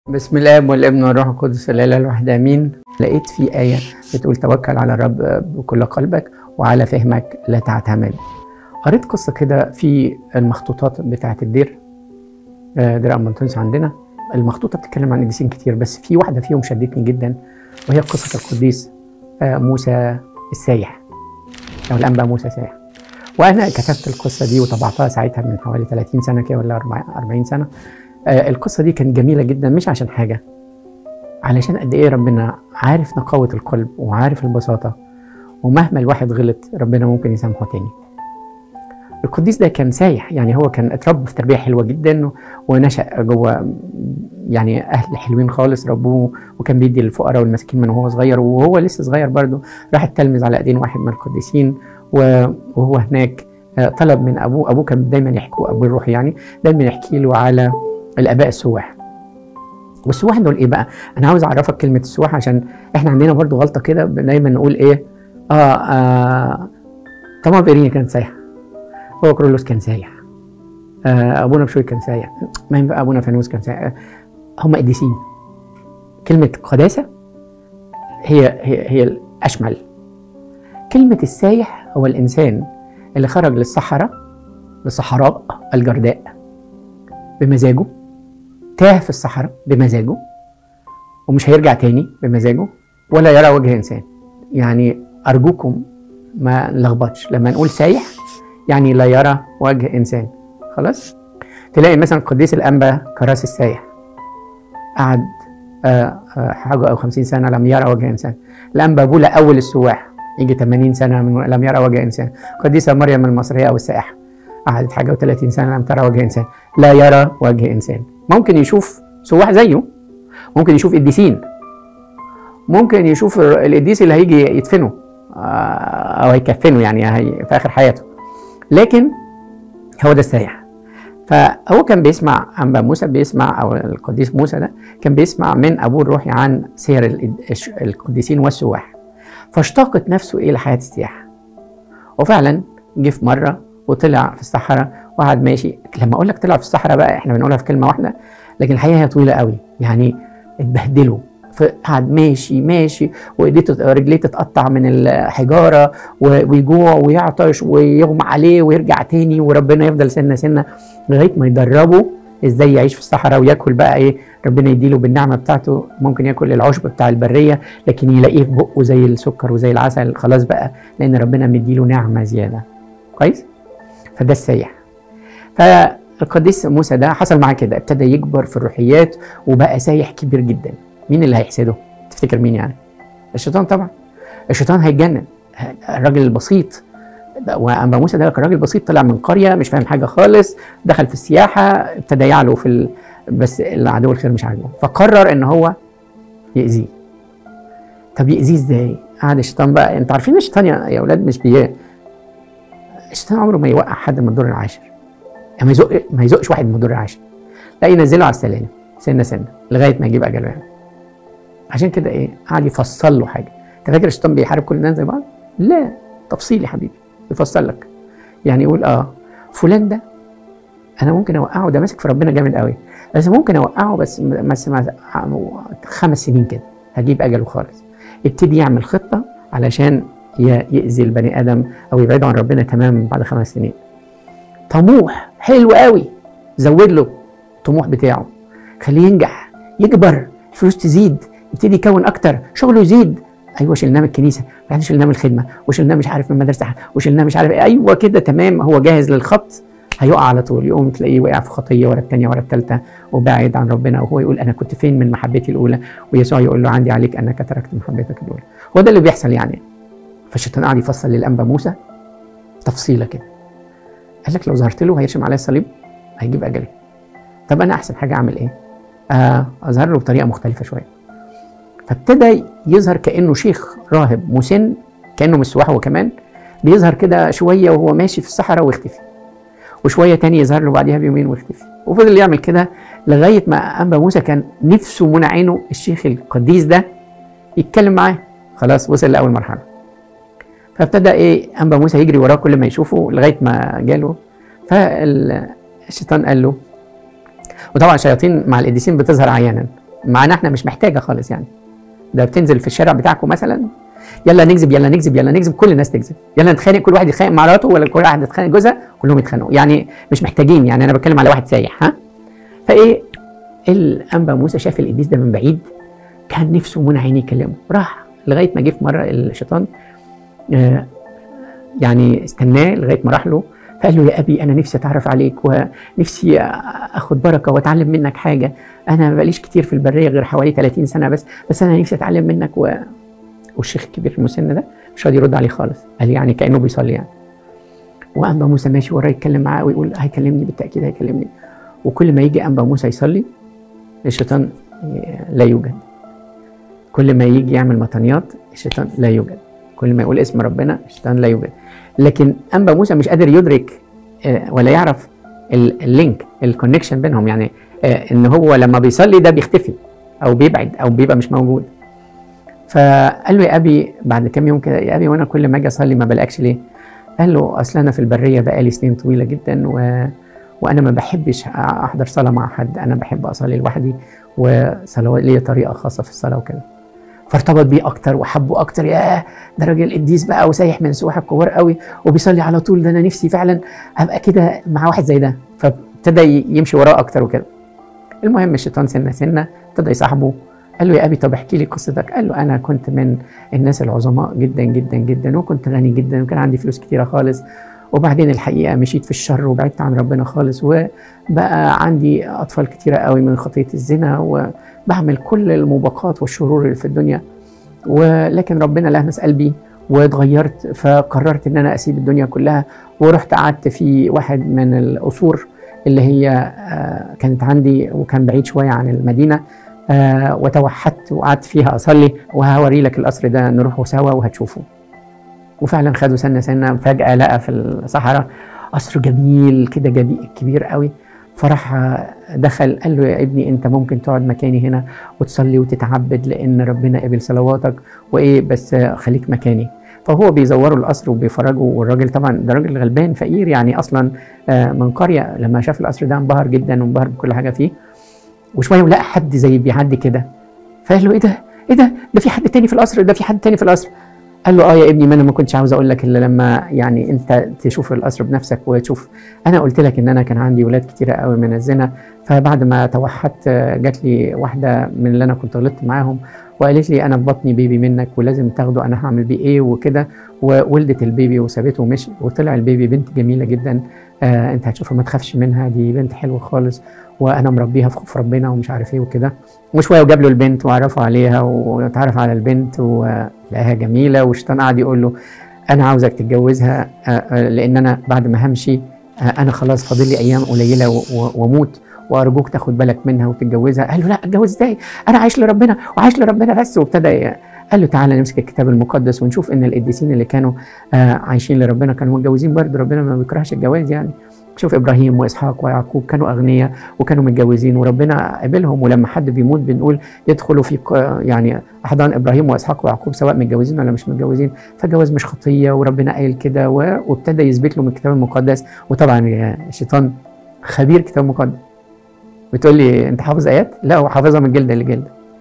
بسم الله والابن والروح القدس الاله الواحد امين لقيت في ايه بتقول توكل على الرب بكل قلبك وعلى فهمك لا تعتمد قريت قصه كده في المخطوطات بتاعه الدير آه، دير امبرتونس عندنا المخطوطه بتتكلم عن قديسين كتير بس في واحده فيهم شدتني جدا وهي قصه القديس آه، موسى السايح او الانبا موسى سايح وانا كتبت القصه دي وطبعتها ساعتها من حوالي 30 سنه كده ولا 40 سنه آه، القصه دي كانت جميله جدا مش عشان حاجه علشان قد ايه ربنا عارف نقاوه القلب وعارف البساطه ومهما الواحد غلط ربنا ممكن يسامحه تاني القديس ده كان سايح يعني هو كان اتربى في تربيه حلوه جدا ونشا جوه يعني اهل حلوين خالص ربوه وكان بيدي للفقراء والمساكين من وهو صغير وهو لسه صغير برضه راح التلمذ على ايدين واحد من القديسين و- وهو هناك آه، طلب من ابوه ابوه كان دايما يحكوا ابوه الروحي يعني دايما يحكي له على الاباء السواح والسواح دول ايه بقى انا عاوز اعرفك كلمه السواح عشان احنا عندنا برضو غلطه كده دايما نقول ايه اه, آه طبعا فيريني كان سايح هو كرولوس كان سايح آه ابونا بشوي كان سايح ما ينفع ابونا فانوس كان سايح هم قديسين كلمه قداسه هي هي هي الاشمل كلمه السايح هو الانسان اللي خرج للصحراء للصحراء الجرداء بمزاجه تاه في الصحراء بمزاجه ومش هيرجع تاني بمزاجه ولا يرى وجه انسان يعني ارجوكم ما نلخبطش لما نقول سايح يعني لا يرى وجه انسان خلاص تلاقي مثلا القديس الانبا كراس السايح قعد آه، آه، حاجه او 50 سنه لم يرى وجه انسان الانبا بولا اول السواح يجي 80 سنه من لم يرى وجه انسان القديسه مريم المصريه او السائحه قعدت حاجه و30 سنه لم ترى وجه انسان لا يرى وجه انسان ممكن يشوف سواح زيه ممكن يشوف قديسين ممكن يشوف القديس اللي هيجي يدفنه آه، او هيكفنه يعني هي في اخر حياته لكن هو ده السايح فهو كان بيسمع انبا موسى بيسمع او القديس موسى ده كان بيسمع من ابوه الروحي عن سير الإد- القديسين والسواح فاشتاقت نفسه الى حياه السياحه وفعلا جه في مره وطلع في الصحراء وقعد ماشي لما اقول لك طلع في الصحراء بقى احنا بنقولها في كلمه واحده لكن الحقيقه هي طويله قوي يعني اتبهدلوا قعد ماشي ماشي وايديه تت- رجليه تتقطع من الحجاره و- ويجوع ويعطش ويغمى عليه ويرجع تاني وربنا يفضل سنه سنه لغايه ما يدربه ازاي يعيش في الصحراء وياكل بقى ايه ربنا يديله بالنعمه بتاعته ممكن ياكل العشب بتاع البريه لكن يلاقيه في بقه زي السكر وزي العسل خلاص بقى لان ربنا مديله نعمه زياده كويس فده السايح فالقديس موسى ده حصل معاه كده ابتدى يكبر في الروحيات وبقى سايح كبير جدا مين اللي هيحسده تفتكر مين يعني الشيطان طبعا الشيطان هيتجنن الراجل البسيط ده- واما موسى ده كان راجل بسيط طلع من قريه مش فاهم حاجه خالص دخل في السياحه ابتدى يعلو في ال... بس العدو الخير مش عاجبه فقرر ان هو يأذيه طب يأذيه ازاي؟ قعد الشيطان بقى انتوا عارفين الشيطان يا يا اولاد مش بي الشيطان عمره ما يوقع حد من الدور العاشر يعني ما يزق ما يزقش واحد من الدور العاشر لا ينزله على السلالم سنه سنه لغايه ما يجيب اجله يعني عشان كده ايه قعد يفصل له حاجه انت فاكر الشيطان بيحارب كل الناس زي بعض لا تفصيل يا حبيبي يفصل لك يعني يقول اه فلان ده انا ممكن اوقعه ده ماسك في ربنا جامد قوي بس ممكن اوقعه بس بس مع خمس سنين كده هجيب اجله خالص يبتدي يعمل خطه علشان ي- يأذي البني ادم او يبعده عن ربنا تماما بعد خمس سنين طموح حلو قوي زود له الطموح بتاعه خليه ينجح يكبر الفلوس تزيد يبتدي يكون اكتر شغله يزيد ايوه شلناه من الكنيسه بعدين شلناه من الخدمه وشلناه مش عارف من مدرسه وشلناه مش عارف إيه. ايوه كده تمام هو جاهز للخط هيقع على طول يقوم تلاقيه وقع في خطيه ورا الثانيه ورا الثالثه وبعد عن ربنا وهو يقول انا كنت فين من محبتي الاولى ويسوع يقول له عندي عليك انك تركت محبتك الاولى هو ده اللي بيحصل يعني فالشيطان قعد يفصل للانبا موسى تفصيله كده قال لك لو ظهرت له هيرشم عليا الصليب هيجيب اجلي طب انا احسن حاجه اعمل ايه؟ آه اظهر له بطريقه مختلفه شويه فابتدى يظهر كانه شيخ راهب مسن كانه مسواح هو كمان بيظهر كده شويه وهو ماشي في الصحراء ويختفي وشويه تاني يظهر له بعديها بيومين ويختفي وفضل يعمل كده لغايه ما انبا موسى كان نفسه منى عينه الشيخ القديس ده يتكلم معاه خلاص وصل لاول مرحله فابتدى ايه انبا موسى يجري وراه كل ما يشوفه لغايه ما جاله فالشيطان قال له وطبعا الشياطين مع القديسين بتظهر عيانا معانا احنا مش محتاجه خالص يعني ده بتنزل في الشارع بتاعكم مثلا يلا نكذب يلا نكذب يلا نكذب كل الناس تكذب يلا نتخانق كل واحد يتخانق مع مراته ولا كل واحد يتخانق جوزها كلهم يتخانقوا يعني مش محتاجين يعني انا بتكلم على واحد سايح ها فايه الانبا موسى شاف القديس ده من بعيد كان نفسه منى عيني يكلمه راح لغايه ما جه في مره الشيطان آه يعني استناه لغايه ما راح له فقال له يا ابي انا نفسي اتعرف عليك ونفسي اخد بركه واتعلم منك حاجه انا ما بقاليش كتير في البريه غير حوالي 30 سنه بس بس انا نفسي اتعلم منك و... والشيخ الكبير المسن ده مش راضي يرد عليه خالص قال يعني كانه بيصلي يعني وانبا موسى ماشي وراه يتكلم معاه ويقول هيكلمني بالتاكيد هيكلمني وكل ما يجي انبا موسى يصلي الشيطان لا يوجد كل ما يجي يعمل مطنيات الشيطان لا يوجد كل ما يقول اسم ربنا الشيطان لا يوجد لكن انبا موسى مش قادر يدرك ولا يعرف اللينك الكونكشن بينهم يعني ان هو لما بيصلي ده بيختفي او بيبعد او بيبقى مش موجود فقال له يا ابي بعد كام يوم كده يا ابي وانا كل ما اجي اصلي ما بلاقيكش ليه؟ قال له اصل انا في البريه بقالي سنين طويله جدا و... وانا ما بحبش احضر صلاه مع حد انا بحب اصلي لوحدي وصلوات ليا طريقه خاصه في الصلاه وكده فارتبط بيه اكتر وحبه اكتر ياه ده راجل قديس بقى وسايح من سواح الكبار قوي وبيصلي على طول ده انا نفسي فعلا ابقى كده مع واحد زي ده فابتدى يمشي وراه اكتر وكده المهم الشيطان سنه سنه ابتدى يصاحبه قال له يا ابي طب احكي لي قصتك قال له انا كنت من الناس العظماء جدا جدا جدا وكنت غني جدا وكان عندي فلوس كتيره خالص وبعدين الحقيقه مشيت في الشر وبعدت عن ربنا خالص وبقى عندي اطفال كتيره قوي من خطيه الزنا وبعمل كل الموبقات والشرور اللي في الدنيا ولكن ربنا لمس قلبي واتغيرت فقررت ان انا اسيب الدنيا كلها ورحت قعدت في واحد من القصور اللي هي كانت عندي وكان بعيد شويه عن المدينه آه وتوحدت وقعدت فيها اصلي وهوري لك القصر ده نروحه سوا وهتشوفه وفعلا خدوا سنه سنه فجاه لقى في الصحراء قصر جميل كده جميل كبير قوي فراح دخل قال له يا ابني انت ممكن تقعد مكاني هنا وتصلي وتتعبد لان ربنا قبل صلواتك وايه بس خليك مكاني فهو بيزوروا القصر وبيفرجوا والراجل طبعا ده راجل غلبان فقير يعني اصلا من قريه لما شاف القصر ده انبهر جدا وانبهر بكل حاجه فيه وشويه ولقى حد زي بيعدي كده فقال له ايه ده؟ ايه ده؟ ده في حد تاني في القصر ده في حد تاني في القصر قال له اه يا ابني ما انا ما كنتش عاوز اقول لك الا لما يعني انت تشوف القصر بنفسك وتشوف انا قلت لك ان انا كان عندي ولاد كتيره قوي من الزنا فبعد ما توحدت جات لي واحده من اللي انا كنت غلطت معاهم وقالت لي انا في بطني بيبي منك ولازم تاخده انا هعمل بيه ايه وكده وولدت البيبي وسابته ومشي وطلع البيبي بنت جميله جدا آه انت هتشوفها ما تخافش منها دي بنت حلوه خالص وانا مربيها في خوف ربنا ومش عارف ايه وكده وشويه وجاب له البنت وعرفوا عليها واتعرف على البنت ولقاها جميله والشيطان قعد يقول له انا عاوزك تتجوزها لان انا بعد ما همشي انا خلاص فاضل لي ايام قليله واموت وارجوك تاخد بالك منها وتتجوزها قال له لا اتجوز ازاي انا عايش لربنا وعايش لربنا بس وابتدى قال له تعالى نمسك الكتاب المقدس ونشوف ان القديسين اللي كانوا عايشين لربنا كانوا متجوزين برضه ربنا ما بيكرهش الجواز يعني شوف ابراهيم واسحاق ويعقوب كانوا اغنياء وكانوا متجوزين وربنا قبلهم ولما حد بيموت بنقول يدخلوا في يعني احضان ابراهيم واسحاق ويعقوب سواء متجوزين ولا مش متجوزين فالجواز مش خطيه وربنا قايل كده وابتدى يثبت له من الكتاب المقدس وطبعا الشيطان خبير كتاب مقدس بتقول لي انت حافظ ايات؟ لا هو حافظها من جلد لجلد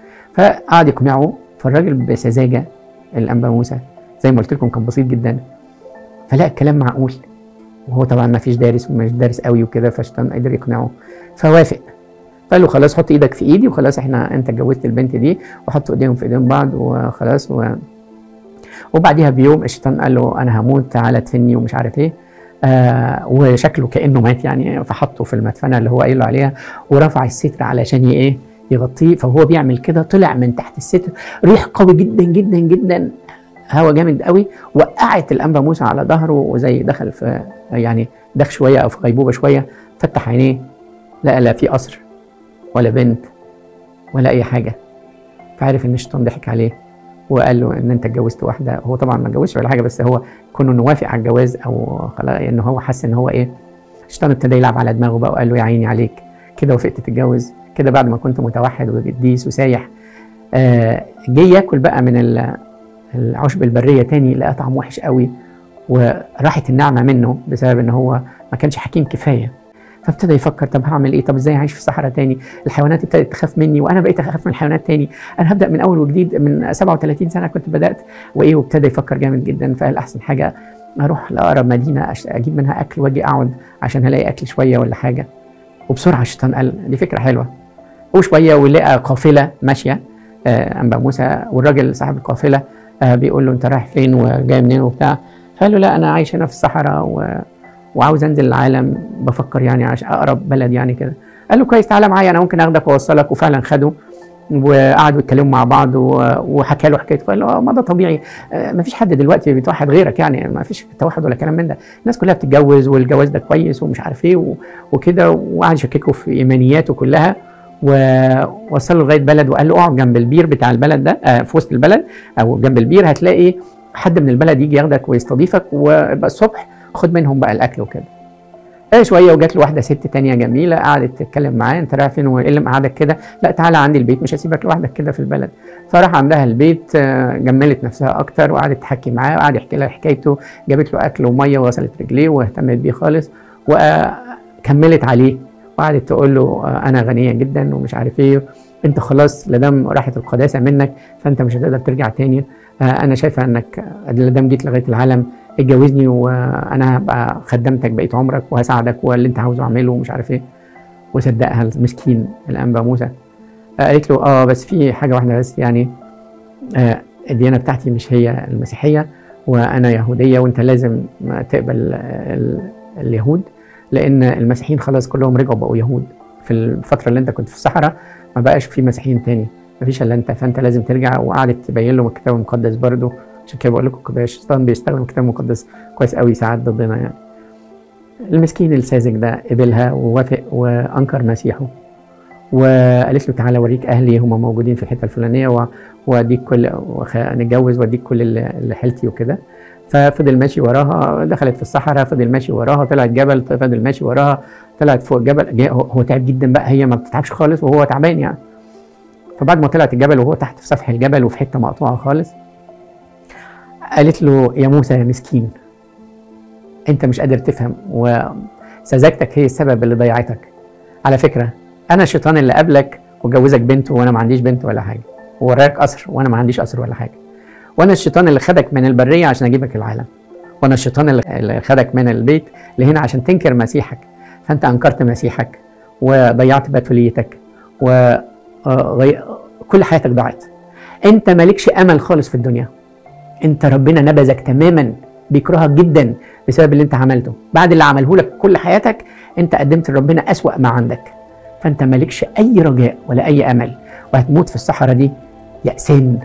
فقعد يقنعه فالراجل بسذاجه الانبا موسى زي ما قلت لكم كان بسيط جدا فلقى الكلام معقول وهو طبعا ما فيش دارس ومش دارس قوي وكده فالشيطان قدر يقنعه فوافق فقال له خلاص حط ايدك في ايدي وخلاص احنا انت اتجوزت البنت دي وحطوا ايديهم في ايدين بعض وخلاص و... وبعديها بيوم الشيطان قال له انا هموت تعالى تفني ومش عارف ايه آه وشكله كانه مات يعني فحطه في المدفنه اللي هو قايل له عليها ورفع الستر علشان ايه يغطيه فهو بيعمل كده طلع من تحت الستر ريح قوي جدا جدا جدا هوا جامد قوي وقعت الانبا موسى على ظهره وزي دخل في يعني دخ شويه او في غيبوبه شويه فتح عينيه لقى لا في قصر ولا بنت ولا اي حاجه فعرف ان الشيطان ضحك عليه وقال له ان انت اتجوزت واحده هو طبعا ما اتجوزش ولا حاجه بس هو كونه انه وافق على الجواز او خلاص ان هو حس ان هو ايه الشيطان ابتدى يلعب على دماغه بقى وقال له يا عيني عليك كده وافقت تتجوز كده بعد ما كنت متوحد وقديس وسايح آه جه ياكل بقى من العشب البريه تاني لقى طعم وحش قوي وراحت النعمه منه بسبب ان هو ما كانش حكيم كفايه فابتدى يفكر طب هعمل ايه طب ازاي اعيش في الصحراء تاني الحيوانات ابتدت تخاف مني وانا بقيت اخاف من الحيوانات تاني انا هبدا من اول وجديد من 37 سنه كنت بدات وايه وابتدى يفكر جامد جدا فقال احسن حاجه اروح لاقرب مدينه اجيب منها اكل واجي اقعد عشان الاقي اكل شويه ولا حاجه وبسرعه الشيطان قال دي فكره حلوه وشويه ولقى قافله ماشيه آه انبا موسى والراجل صاحب القافله آه بيقول له انت رايح فين وجاي منين وبتاع فقال له لا انا عايش هنا في الصحراء و... وعاوز انزل العالم بفكر يعني عشان اقرب بلد يعني كده قال له كويس تعالى معايا انا ممكن اخدك واوصلك وفعلا خده وقعدوا يتكلموا مع بعض وحكى له حكايته فقال له ما ده طبيعي ما فيش حد دلوقتي بيتوحد غيرك يعني ما فيش توحد ولا كلام من ده الناس كلها بتتجوز والجواز ده كويس ومش عارف ايه وكده وقعد يشككه في ايمانياته كلها ووصله لغايه بلد وقال له اقعد جنب البير بتاع البلد ده في وسط البلد او جنب البير هتلاقي حد من البلد يجي ياخدك ويستضيفك ويبقى الصبح خد منهم بقى الاكل وكده ايه شويه وجات له واحده ست تانية جميله قعدت تتكلم معاه انت رايح فين وايه اللي مقعدك كده لا تعالى عندي البيت مش هسيبك لوحدك كده في البلد فراح عندها البيت جملت نفسها اكتر وقعدت تحكي معاه وقعد يحكي لها حكايته جابت له اكل وميه وغسلت رجليه واهتمت بيه خالص وكملت عليه وقعدت تقول له انا غنيه جدا ومش عارف ايه انت خلاص لدام راحت القداسه منك فانت مش هتقدر ترجع تاني انا شايفه انك لدام جيت لغايه العالم اتجوزني وانا هبقى خدمتك بقيت عمرك وهساعدك واللي انت عاوزه اعمله ومش عارف ايه وصدقها المسكين الانبا موسى قالت له اه بس في حاجه واحده بس يعني آه الديانه بتاعتي مش هي المسيحيه وانا يهوديه وانت لازم تقبل اليهود لان المسيحيين خلاص كلهم رجعوا بقوا يهود في الفتره اللي انت كنت في الصحراء ما بقاش في مسيحيين تاني ما فيش الا انت فانت لازم ترجع وقعدت تبين له الكتاب المقدس برضه عشان كده بقول لكم الشيطان بيستخدم الكتاب المقدس كويس قوي ساعات ضدنا يعني المسكين الساذج ده قبلها ووافق وانكر مسيحه وقالت له تعالى اوريك اهلي هم موجودين في الحته الفلانيه واديك كل نتجوز واديك كل اللي حيلتي وكده ففضل ماشي وراها دخلت في الصحراء فضل ماشي وراها طلعت جبل فضل ماشي وراها طلعت فوق الجبل هو تعب جدا بقى هي ما بتتعبش خالص وهو تعبان يعني فبعد ما طلعت الجبل وهو تحت في سفح الجبل وفي حته مقطوعه خالص قالت له يا موسى يا مسكين انت مش قادر تفهم وسذاجتك هي السبب اللي ضيعتك على فكره انا الشيطان اللي قبلك وجوزك بنت وانا ما عنديش بنت ولا حاجه ووراك قصر وانا ما عنديش قصر ولا حاجه وانا الشيطان اللي خدك من البريه عشان اجيبك العالم وانا الشيطان اللي خدك من البيت لهنا عشان تنكر مسيحك فانت انكرت مسيحك وضيعت بتوليتك و كل حياتك ضاعت انت مالكش امل خالص في الدنيا انت ربنا نبذك تماما بيكرهك جدا بسبب اللي انت عملته بعد اللي عمله لك كل حياتك انت قدمت لربنا اسوا ما عندك فانت مالكش اي رجاء ولا اي امل وهتموت في الصحراء دي يأسان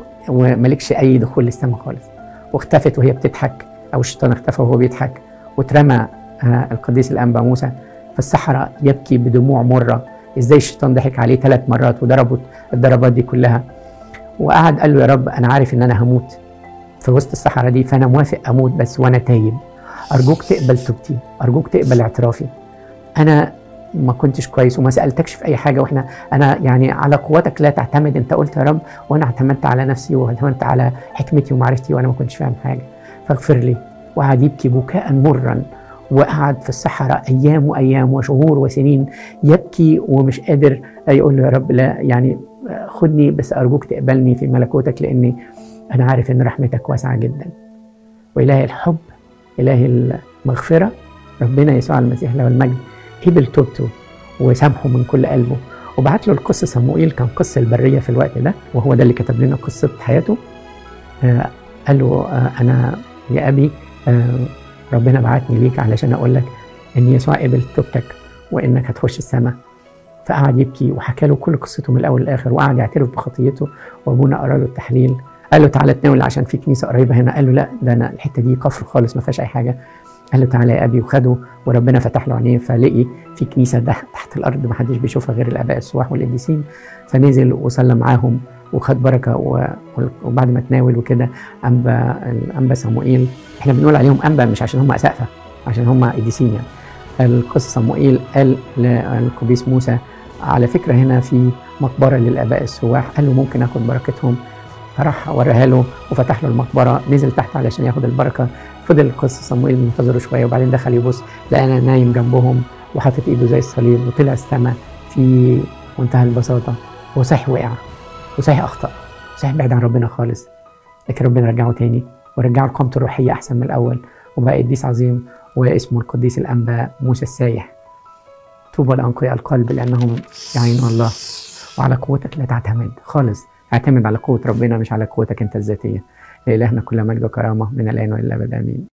ومالكش اي دخول للسماء خالص واختفت وهي بتضحك او الشيطان اختفى وهو بيضحك واترمى القديس الانبا موسى في الصحراء يبكي بدموع مره ازاي الشيطان ضحك عليه ثلاث مرات وضربه الضربات دي كلها وقعد قال له يا رب انا عارف ان انا هموت في وسط الصحراء دي فانا موافق اموت بس وانا تايب ارجوك تقبل توبتي ارجوك تقبل اعترافي انا ما كنتش كويس وما سالتكش في اي حاجه واحنا انا يعني على قوتك لا تعتمد انت قلت يا رب وانا اعتمدت على نفسي واعتمدت على حكمتي ومعرفتي وانا ما كنتش فاهم حاجه فاغفر لي وقعد يبكي بكاء مرا وقعد في الصحراء ايام وايام وشهور وسنين يبكي ومش قادر يقول له يا رب لا يعني خدني بس ارجوك تقبلني في ملكوتك لاني انا عارف ان رحمتك واسعه جدا واله الحب اله المغفره ربنا يسوع المسيح له المجد قبل توبته وسامحه من كل قلبه وبعت له القصه صموئيل كان قصه البريه في الوقت ده وهو ده اللي كتب لنا قصه حياته آه قال له آه انا يا ابي آه ربنا بعتني ليك علشان اقول لك ان يسوع قبل توبتك وانك هتخش السماء فقعد يبكي وحكى له كل قصته من الاول للاخر وقعد يعترف بخطيته وابونا اراد التحليل قال له تعالى تناول عشان في كنيسه قريبه هنا قال له لا ده انا الحته دي كفر خالص ما فيهاش اي حاجه قال له تعالى يا ابي وخده وربنا فتح له عينيه فلقي في كنيسه ده تحت الارض ما حدش بيشوفها غير الاباء السواح والقديسين فنزل وصلى معاهم وخد بركه وبعد ما تناول وكده انبا الانبا صموئيل احنا بنقول عليهم انبا مش عشان هم اسقفه عشان هم قديسين يعني القس صموئيل قال للقديس موسى على فكره هنا في مقبره للاباء السواح قال له ممكن اخد بركتهم فراح وريها له وفتح له المقبره نزل تحت علشان ياخد البركه فضل القس صموئيل منتظره شويه وبعدين دخل يبص لقى انا نايم جنبهم وحاطط ايده زي الصليب وطلع السماء في منتهى البساطه هو صحيح وقع وصحيح اخطا صحيح بعد عن ربنا خالص لكن ربنا رجعه تاني ورجعه لقامته الروحيه احسن من الاول وبقى قديس عظيم واسمه القديس الانبا موسى السايح طوبى لانقياء القلب لانهم يعينون الله وعلى قوتك لا تعتمد خالص اعتمد على قوه ربنا مش على قوتك انت الذاتيه لالهنا كل مجد وكرامه من الان والى الابد امين